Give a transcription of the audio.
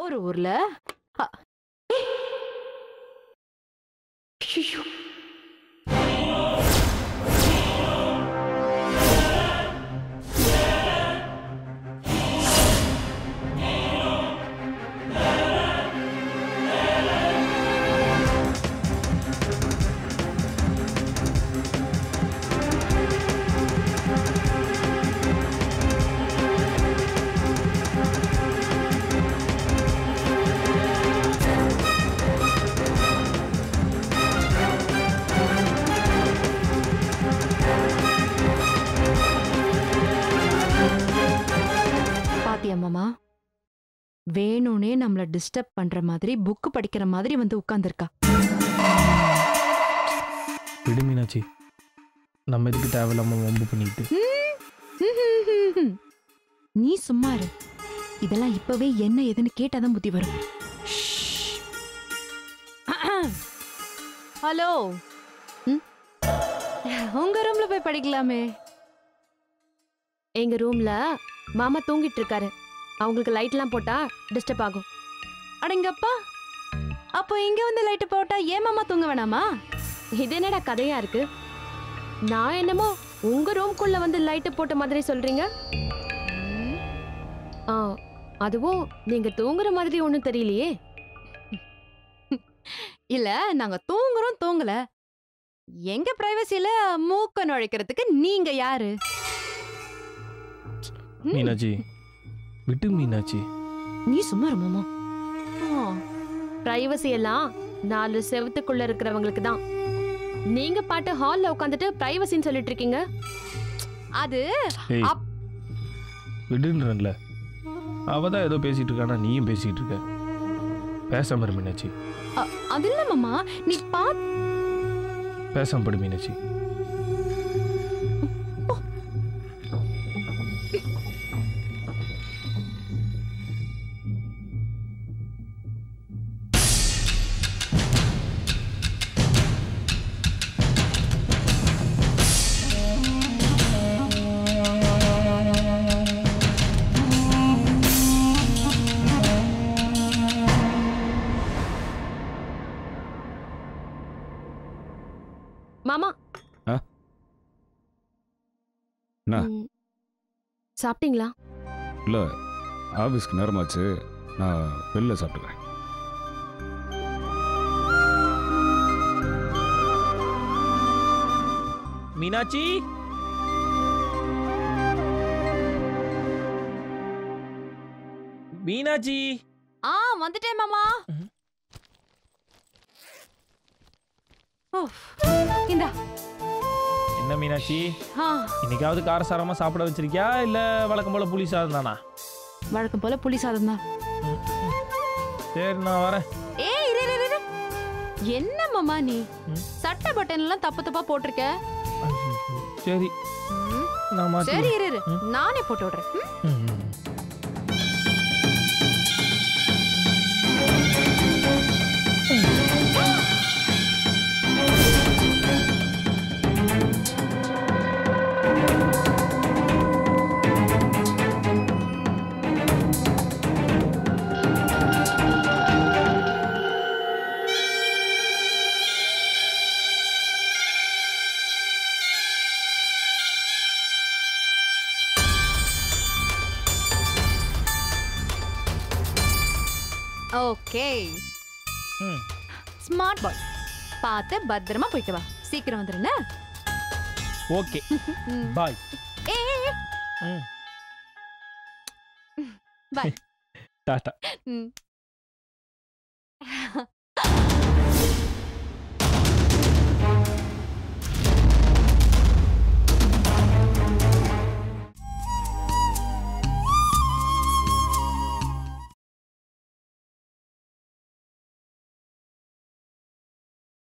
ஒரு ஊர்ல அ, ஏய். ஐயையோ. பாத்தியா மாமா வேணும்னே நம்மள டிஸ்டர்ப் பண்ற மாதிரி புக் படிக்கிற மாதிரி வந்து உட்கார்ந்திருக்கா விடு மீனாட்சி நம்ம எதுக்கு தேவையில்லாம வம்பு பண்ணிட்டு ம்ஹும்ஹும்ஹும். நீ சும்மா இரு இதெல்லாம் இப்பவே என்ன ஏதுன்னு கேட்டாதான் புத்தி வரும் ஷ்ஷ். ஹலோ ம்? உங்க ரூம்ல போய் படிக்கலாமே எங்க ரூம்ல மாமா தூங்கிட்டு இருக்காரு அவங்களுக்கு லைட்லாம் போட்டா டிஸ்டர்ப் ஆகும் அடங்கப்பா அப்போ இங்க வந்து லைட் போட்டா ஏன் மாமா தூங்க வேணாமா இது என்னடா கதையா இருக்கு நான் என்னமோ உங்க ரூம்குள்ள வந்து லைட் போட்ட மாதிரி சொல்றீங்க ஆ அதுவும் நீங்க தூங்குற மாதிரி ஒண்ணும் தெரியலையே இல்ல நாங்க தூங்குறோம் தூங்கல எங்க பிரைவசில மூக்க நுழைக்கிறதுக்கு நீங்க யாரு ம், மீனாட்சி விட்டு மீனாட்சி நீ சும்மா இரு மாமா ஆ, பிரைவசி எல்லாம் நாலு செவத்துக்குள்ள இருக்கிறவங்களுக்கு தான் நீங்க பாட்டு ஹால்ல உட்காந்துட்டு பிரைவசின்னு சொல்லிட்டு இருக்கீங்க அது ஏய் அப்- விடுன்றல அவ தான் ஏதோ பேசிட்டு இருக்கானா நீயும் பேசிட்டு இருக்க பேசாம இரு மீனாட்சி அ- அது இல்ல மாமா நீ பா பேசாம படு மீனாட்சி மாமா ஆ? என்ன? ம், சாப்பிட்டீங்களா இல்லை ஆஃபீஸ்க்கு நேரமாச்சு நான் வெளில சாப்பிட்டுக்கிறேன் மீனாட்சி மீனாட்சி ஆ வந்துட்டேன் மாமா ம். உஃப், இந்தா என்ன மீனாட்சி ஆ, இன்னைக்காவது காரசாரமா சாப்பிட வச்சிருக்கியா இல்ல வழக்கம் போல புளி சாதம் தானா வழக்கம் போல புளி சாதம் தான் சரி நான் வரேன் ஏய் இரு இரு, இரு என்ன மாமா நீ ம். சட்டை பட்டன் எல்லாம் தப்பு தப்பா போட்டிருக்க சரி ம், நான் மாத்தி சரி இரு இரு ம். நானே போட்டு விடுறேன் ம்? ம், ம். ஓகே ம். ஸ்மார்ட் பாய் பார்த்து பத்திரமா போயிட்டு வா சீக்கிரம் வந்துருண்ணே ஓகே ம். பாய் ஏய், ஏய், ஏய். ம். பாய் டாட்டா ம்